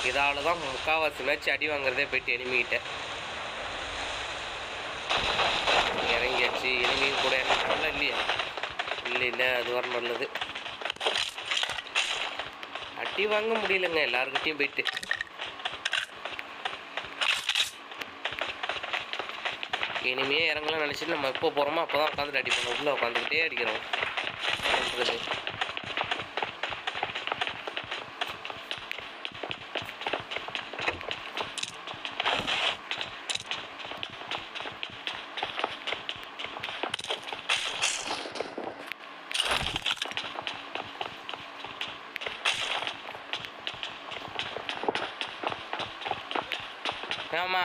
இதால தான் முக்கால்வாசி மேட்ச் அடி வாங்குறதே போயிட்டு எனிமிகிட்ட இறங்கியாச்சு எனிமியும் கூட இறங்கிட்டாங்களா இல்லையா இல்லை இல்லை அது வர நல்லது அடி வாங்க முடியலங்க எல்லாருக்கிட்டையும் போயிட்டு இனிமே இறங்கலாம் நினச்சிட்டு நம்ம எப்போ போகிறோமோ அப்போ தான் உட்காந்துட்டு அடிப்போம் உள்ளே உட்காந்துக்கிட்டே அடிக்கிறோம் என்ன பண்றது? ஆமா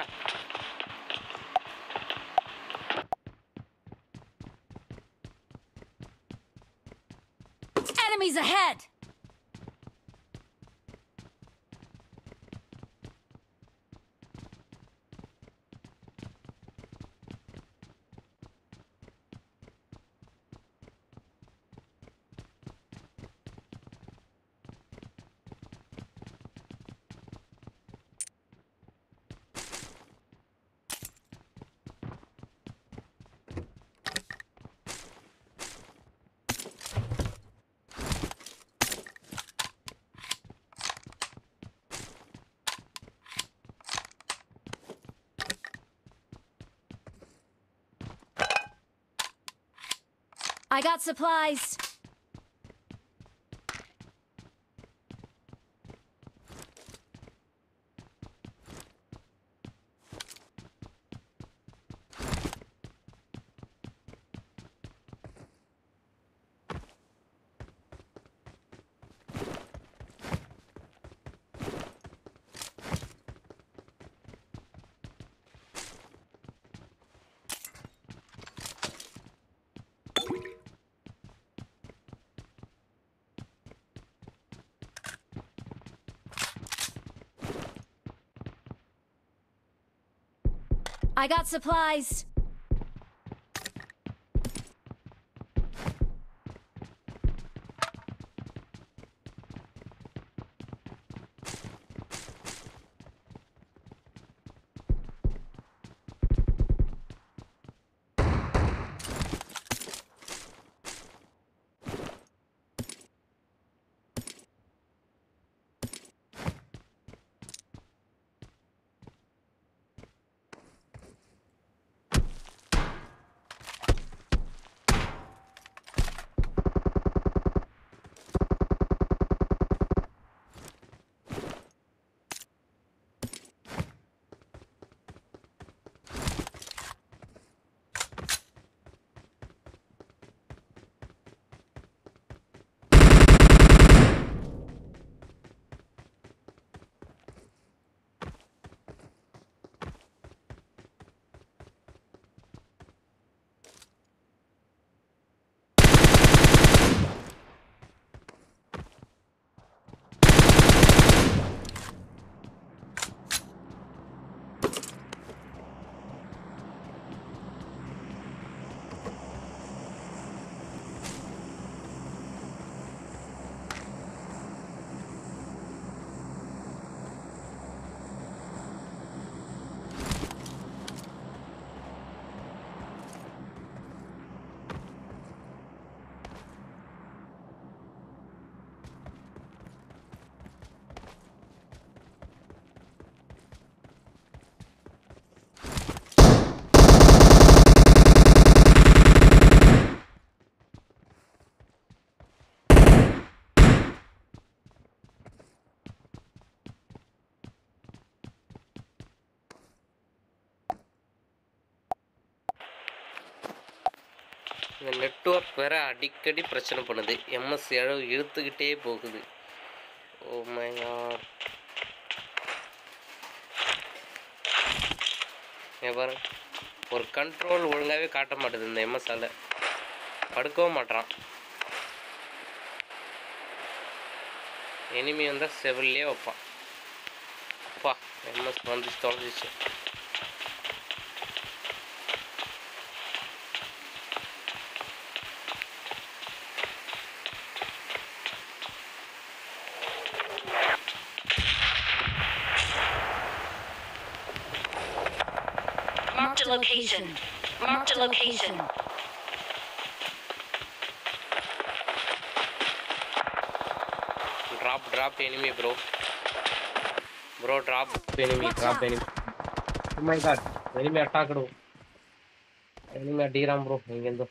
Enemies ahead! I got supplies. I got supplies. இந்த நெட்வொர்க் வேற அடிக்கடி பிரச்சனை பண்ணுது எம்எஸ் இழவு இழுத்துக்கிட்டே போகுது ஓ மை காட் பாருங்க ஒரு கண்ட்ரோல் ஒழுங்காகவே காட்ட மாட்டுது இந்த எம்எஸ்ஸால் படுக்கவும் மாட்றான் எனிமி வந்தால் செவிலே வைப்பான் அப்பா எம்எஸ் வந்து தொலைஞ்சிச்சு location. Marked a location. Drop, drop enemy, bro. Bro, drop enemy, Watch drop out. enemy. Oh my god, enemy attacked. bro. Enemy ಅಡ್ಡಿರಾಮ್ ಬ್ರೋ ಹಿಂಗೆಂದು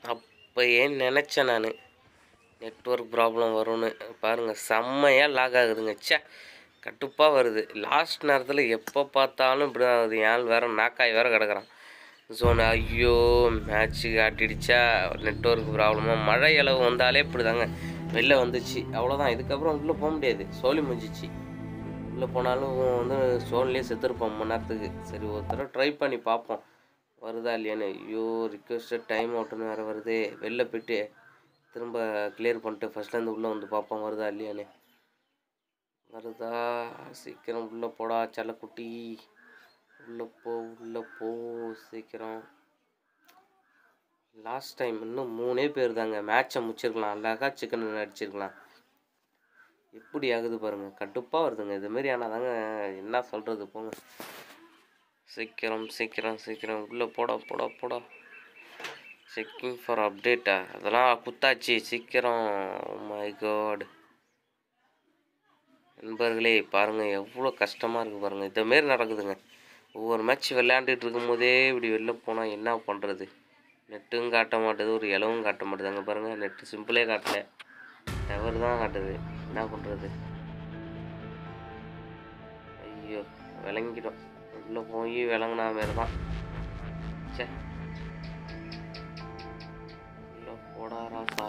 அப்போ ஏன் நினச்சேன் நான் நெட்ஒர்க் ப்ராப்ளம் வரும்னு பாருங்கள் செம்மையாக லாக் ஆகுதுங்க ச்சே கட்டுப்பாக வருது லாஸ்ட் நேரத்தில் எப்போ பார்த்தாலும் இப்படி தான் ஆகுது ஏன் வேறு நாக்காய் வேறு கிடக்குறான் ஜோன் ஐயோ மேட்ச்சு காட்டிடுச்சா நெட்ஒர்க் ப்ராப்ளமாக மழை அளவு வந்தாலே இப்படி தாங்க வெளில வந்துச்சு அவ்வளோதான் இதுக்கப்புறம் உள்ளே போக முடியாது சோலி முடிஞ்சிச்சு உள்ளே போனாலும் வந்து சோன்லேயே செத்துருப்போம் மணி நேரத்துக்கு சரி ஒரு தடவை ட்ரை பண்ணி பார்ப்போம் வருதா இல்லையான்னு ஐயோ ரிக்வெஸ்டட் டைம் அவுட்டுன்னு வேறு வருதே வெளில போயிட்டு திரும்ப கிளியர் பண்ணிட்டு ஃபஸ்ட்லேருந்து உள்ளே வந்து பார்ப்போம் வருதா இல்லையான்னு வருதா சீக்கிரம் உள்ளே போடா செல்லக்குட்டி உள்ளே போ உள்ளே போ சீக்கிரம் லாஸ்ட் டைம் இன்னும் மூணே பேர் தாங்க மேட்சை முடிச்சிருக்கலாம் அழகா சிக்கன் அடிச்சிருக்கலாம் எப்படி ஆகுது பாருங்க கடுப்பாக வருதுங்க இதுமாரி ஆனால் தாங்க என்ன சொல்கிறது போங்க சீக்கிரம் சீக்கிரம் சீக்கிரம் உள்ளே போடா போடா போடா செக்கிங் ஃபார் அப்டேட்டா அதெல்லாம் குத்தாச்சு சீக்கிரம் மை காட் நண்பர்களே பாருங்கள் எவ்வளோ கஷ்டமாக இருக்குது பாருங்கள் இதுமாரி நடக்குதுங்க ஒவ்வொரு மேட்ச் விளையாண்டுட்டு இருக்கும்போதே இப்படி வெளில போனால் என்ன பண்ணுறது நெட்டும் காட்ட மாட்டுது ஒரு இலவும் காட்ட மாட்டுது அங்கே பாருங்கள் நெட்டு சிம்பிளே காட்டல டவர் தான் காட்டுது என்ன பண்ணுறது ஐயோ விளங்கிடும் உள்ளே போய் விளங்குனா மாரி தான் சே உள்ள போடா ராசா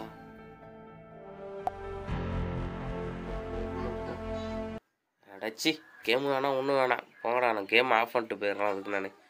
அடைச்சி கேம் வேணாம் ஒன்றும் வேணாம் போங்கடா நான் கேம் ஆஃப் பண்ணிட்டு போயிடுறேன் அதுக்கு நான்